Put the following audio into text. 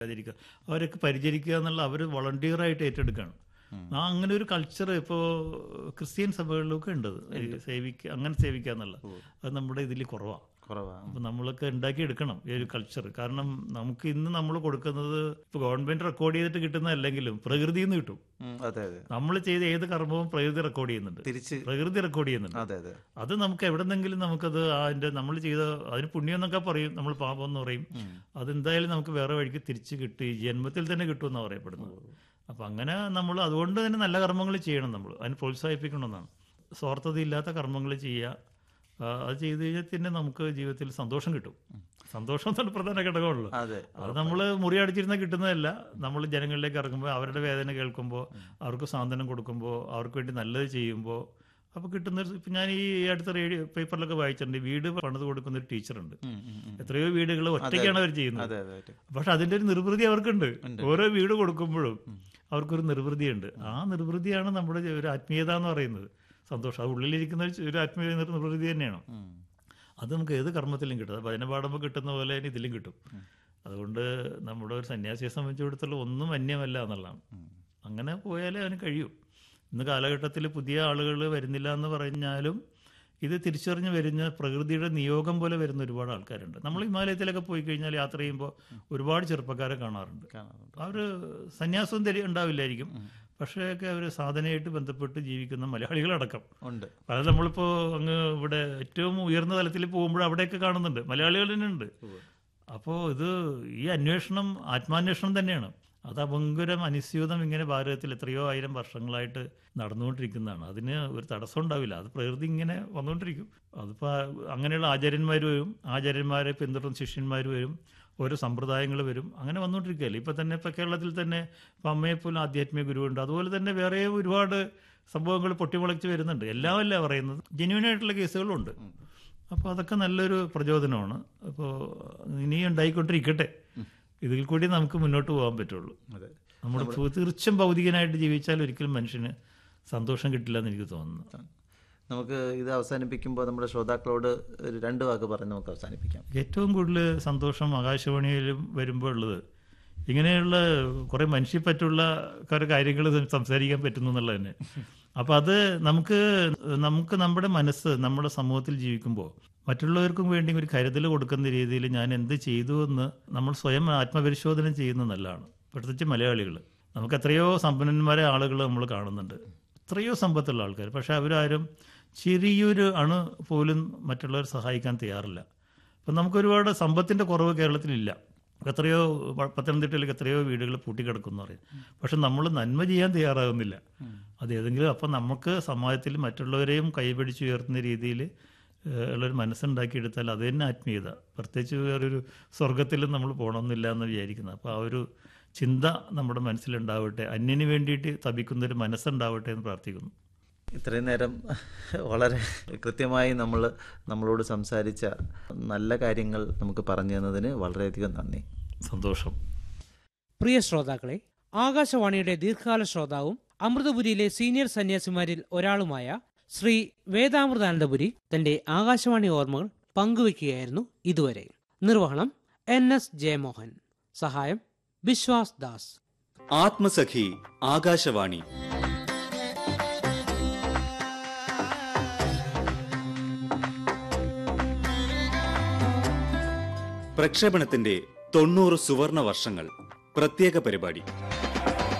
അതിരിക്കുക അവരൊക്കെ പരിചരിക്കുക എന്നുള്ള അവർ വളണ്ടിയറായിട്ട് ഏറ്റെടുക്കുകയാണ് ആ അങ്ങനെ ഒരു കൾച്ചർ ഇപ്പോൾ ക്രിസ്ത്യൻ സഭകളിലൊക്കെ ഉണ്ട് അത്. ഈ സേവിക്കുക അങ്ങനെ സേവിക്കുക എന്നുള്ള അത് നമ്മുടെ ഇതിൽ കുറവാണ് കുറവാണ് അപ്പം നമ്മളൊക്കെ ഉണ്ടാക്കിയെടുക്കണം ഈ ഒരു കൾച്ചർ കാരണം നമുക്ക് ഇന്ന് നമ്മൾ കൊടുക്കുന്നത് ഇപ്പോൾ ഗവൺമെന്റ് റെക്കോർഡ് ചെയ്തിട്ട് കിട്ടുന്നതല്ലെങ്കിലും പ്രകൃതിയിൽ നിന്ന് കിട്ടും ഉം, അതെ അതെ നമ്മൾ ചെയ്ത ഏത് കർമ്മവും പ്രകൃതി റെക്കോർഡ് ചെയ്യുന്നുണ്ട് തിരിച്ച് പ്രകൃതി റെക്കോർഡ് ചെയ്യുന്നുണ്ട് അതെ അതെ അത് നമുക്ക് എവിടെന്നെങ്കിലും നമുക്കത് അതിന്റെ നമ്മൾ ചെയ്ത അതിന് പുണ്യം എന്നൊക്കെ പറയും നമ്മൾ പാപം എന്ന് പറയും അതെന്തായാലും നമുക്ക് വേറെ വഴിക്ക് തിരിച്ച് കിട്ടി ജന്മത്തിൽ തന്നെ കിട്ടുമെന്നാണ് പറയപ്പെടുന്നത് അപ്പം അങ്ങനെ നമ്മൾ അതുകൊണ്ട് തന്നെ നല്ല കർമ്മങ്ങൾ ചെയ്യണം നമ്മൾ അതിന് പ്രോത്സാഹിപ്പിക്കണമെന്നാണ് സ്വാർത്ഥതയില്ലാത്ത കർമ്മങ്ങൾ ചെയ്യുക ആ, അത് ചെയ്ത് കഴിഞ്ഞാൽ പിന്നെ നമുക്ക് ജീവിതത്തിൽ സന്തോഷം കിട്ടും സന്തോഷം എന്നുള്ള പ്രധാന ഘടകമുള്ളൂ അതെ അത് നമ്മൾ മുറി അടിച്ചിരുന്ന കിട്ടുന്നതല്ല നമ്മൾ ജനങ്ങളിലേക്ക് ഇറങ്ങുമ്പോൾ അവരുടെ വേദന കേൾക്കുമ്പോൾ അവർക്ക് സാന്ത്വനം കൊടുക്കുമ്പോൾ അവർക്ക് വേണ്ടി നല്ലത് ചെയ്യുമ്പോൾ അപ്പോൾ കിട്ടുന്ന ഒരു- ഇപ്പം ഞാൻ ഈ അടുത്ത റേഡിയോ പേപ്പറിലൊക്കെ വായിച്ചിട്ടുണ്ട് ഈ വീട് പണിത് കൊടുക്കുന്ന ഒരു ടീച്ചറുണ്ട് ഉം, ഉം, ഉം. എത്രയോ വീടുകൾ ഒറ്റയ്ക്കാണ് അവർ ചെയ്യുന്നത് അതെ അതെ അതെ പക്ഷെ അതിന്റെ ഒരു നിർവൃതി അവർക്കുണ്ട് ഓരോ വീട് കൊടുക്കുമ്പോഴും അവർക്കൊരു നിർവൃതിയുണ്ട് ആ നിർവൃതിയാണ് നമ്മുടെ ഒരു ആത്മീയത എന്ന് പറയുന്നത് സന്തോഷം അത് ഉള്ളിലിരിക്കുന്ന ഒരു- ഒരു ആത്മീയ നിർവൃതി തന്നെയാണ് ഉം. അത് നമുക്ക് ഏത് കർമ്മത്തിലും കിട്ടും അത് ഭജന പാടുമ്പോൾ കിട്ടുന്ന പോലെ തന്നെ ഇതിലും കിട്ടും അതുകൊണ്ട് നമ്മുടെ ഒരു സന്യാസിയെ സംബന്ധിച്ചിടത്തോളം ഒന്നും അന്യമല്ല എന്നുള്ളതാണ് അങ്ങനെ പോയാലേ അവന് കഴിയൂ ഇന്ന് കാലഘട്ടത്തിൽ പുതിയ ആളുകൾ വരുന്നില്ല എന്ന് പറഞ്ഞാലും ഇത് തിരിച്ചറിഞ്ഞ് വരുന്ന പ്രകൃതിയുടെ നിയോഗം പോലെ വരുന്ന ഒരുപാട് ആൾക്കാരുണ്ട് നമ്മൾ ഹിമാലയത്തിലൊക്കെ പോയി കഴിഞ്ഞാൽ യാത്ര ചെയ്യുമ്പോൾ ഒരുപാട് ചെറുപ്പക്കാരെ കാണാറുണ്ട് കാണാറുണ്ട് അവർ സന്യാസവും തരി ഉണ്ടാവില്ലായിരിക്കും പക്ഷേ ഒക്കെ അവർ സാധനയായിട്ട് ബന്ധപ്പെട്ട് ജീവിക്കുന്ന മലയാളികളടക്കം ഉണ്ട് അത് നമ്മളിപ്പോൾ അങ്ങ് ഇവിടെ ഏറ്റവും ഉയർന്ന തലത്തിൽ പോകുമ്പോൾ അവിടെയൊക്കെ കാണുന്നുണ്ട് മലയാളികൾ തന്നെ ഉണ്ട് അപ്പോൾ ഇത് ഈ അന്വേഷണം ആത്മാന്വേഷണം തന്നെയാണ് അത് അപങ്കുരം അനുസ്യൂതം ഇങ്ങനെ ഭാരതത്തിൽ എത്രയോ ആയിരം വർഷങ്ങളായിട്ട് നടന്നുകൊണ്ടിരിക്കുന്നതാണ് അതിന് ഒരു തടസ്സം ഉണ്ടാവില്ല അത് പ്രകൃതി ഇങ്ങനെ വന്നുകൊണ്ടിരിക്കും അതിപ്പോൾ അങ്ങനെയുള്ള ആചാര്യന്മാർ വരും ആചാര്യന്മാരെ പിന്തുടർന്ന് ശിഷ്യന്മാർ വരും ഓരോ സമ്പ്രദായങ്ങൾ വരും അങ്ങനെ വന്നുകൊണ്ടിരിക്കുകയല്ലേ ഇപ്പം തന്നെ ഇപ്പോൾ കേരളത്തിൽ തന്നെ ഇപ്പം അമ്മയെപ്പോലും ആധ്യാത്മിക ഗുരുവുണ്ട് അതുപോലെ തന്നെ വേറെ ഒരുപാട് സംഭവങ്ങൾ പൊട്ടിമുളച്ച് വരുന്നുണ്ട് എല്ലാമല്ല പറയുന്നത് ജെന്യൂൻ ആയിട്ടുള്ള കേസുകളുണ്ട് അപ്പോൾ അതൊക്കെ നല്ലൊരു പ്രചോദനമാണ് അപ്പോൾ ഇനിയും ഉണ്ടായിക്കൊണ്ടിരിക്കട്ടെ ഇതിൽ കൂടി നമുക്ക് മുന്നോട്ട് പോകാൻ പറ്റുള്ളൂ അതെ നമ്മൾ തീർച്ചയായും ഭൗതികനായിട്ട് ജീവിച്ചാൽ ഒരിക്കലും മനുഷ്യന് സന്തോഷം കിട്ടില്ല എന്ന് എനിക്ക് തോന്നുന്നു നമുക്ക് ഇത് അവസാനിപ്പിക്കുമ്പോൾ നമ്മുടെ ശ്രോതാക്കളോട് ഒരു രണ്ട് വാക്ക് പറഞ്ഞ് നമുക്ക് അവസാനിപ്പിക്കാം ഏറ്റവും കൂടുതൽ സന്തോഷം ആകാശവാണിയിലും വരുമ്പോൾ ഉള്ളത് ഇങ്ങനെയുള്ള കുറേ മനുഷ്യപ്പറ്റുള്ള കുറേ കാര്യങ്ങൾ സംസാരിക്കാൻ പറ്റുന്നു എന്നുള്ളത് തന്നെ അപ്പം അത് നമുക്ക് നമുക്ക് നമ്മുടെ മനസ്സ് നമ്മുടെ സമൂഹത്തിൽ ജീവിക്കുമ്പോൾ മറ്റുള്ളവർക്കും വേണ്ടി ഒരു കരുതൽ കൊടുക്കുന്ന രീതിയിൽ ഞാൻ എന്ത് ചെയ്തു എന്ന് നമ്മൾ സ്വയം ആത്മപരിശോധന ചെയ്യുന്നത് നല്ലതാണ് പ്രത്യേകിച്ച് മലയാളികൾ നമുക്ക് എത്രയോ സമ്പന്നന്മാരെ ആളുകൾ നമ്മൾ കാണുന്നുണ്ട് എത്രയോ സമ്പത്തുള്ള ആൾക്കാർ പക്ഷെ അവരാരും ചെറിയൊരു അണു പോലും മറ്റുള്ളവരെ സഹായിക്കാൻ തയ്യാറില്ല അപ്പം നമുക്കൊരുപാട് സമ്പത്തിൻ്റെ കുറവ് കേരളത്തിലില്ല എത്രയോ പ- പത്തനംതിട്ടയിലേക്ക് എത്രയോ വീടുകൾ പൂട്ടിക്കിടക്കുന്നു പറയും പക്ഷെ നമ്മൾ നന്മ ചെയ്യാൻ തയ്യാറാകുന്നില്ല അത് ഏതെങ്കിലും അപ്പം നമുക്ക് സമാജത്തിൽ മറ്റുള്ളവരെയും കൈപിടിച്ചുയർത്തുന്ന രീതിയിൽ ഏഹ്, ഉള്ളൊരു മനസ്സുണ്ടാക്കിയെടുത്താൽ അത് തന്നെ ആത്മീയത പ്രത്യേകിച്ച് വേറൊരു സ്വർഗത്തിലും നമ്മൾ പോകണമെന്നില്ല എന്ന് വിചാരിക്കുന്നത് അപ്പോൾ ആ ഒരു ചിന്ത നമ്മുടെ മനസ്സിലുണ്ടാവട്ടെ അന്യന് വേണ്ടിയിട്ട് തപിക്കുന്നൊരു മനസ്സുണ്ടാവട്ടെ എന്ന് പ്രാർത്ഥിക്കുന്നു ഇത്രയും നേരം വളരെ കൃത്യമായി നമ്മൾ നമ്മളോട് സംസാരിച്ച നല്ല കാര്യങ്ങൾ നമുക്ക് പറഞ്ഞു തന്നതിന് വളരെയധികം നന്ദി സന്തോഷം പ്രിയ ശ്രോതാക്കളെ ആകാശവാണിയുടെ ദീർഘകാല ശ്രോതാവും അമൃതപുരിയിലെ സീനിയർ സന്യാസിമാരിൽ ഒരാളുമായ ശ്രീ വേദാമൃതാനന്ദപുരി തന്റെ ആകാശവാണി ഓർമ്മകൾ പങ്കുവയ്ക്കുകയായിരുന്നു ഇതുവരെ നിർവഹണം എൻ എസ് ജയമോഹൻ സഹായം ബിശ്വാസ് ദാസ് ആത്മസഖി ആകാശവാണി പ്രക്ഷേപണത്തിന്റെ തൊണ്ണൂറ് സുവർണ വർഷങ്ങൾ പ്രത്യേക പരിപാടി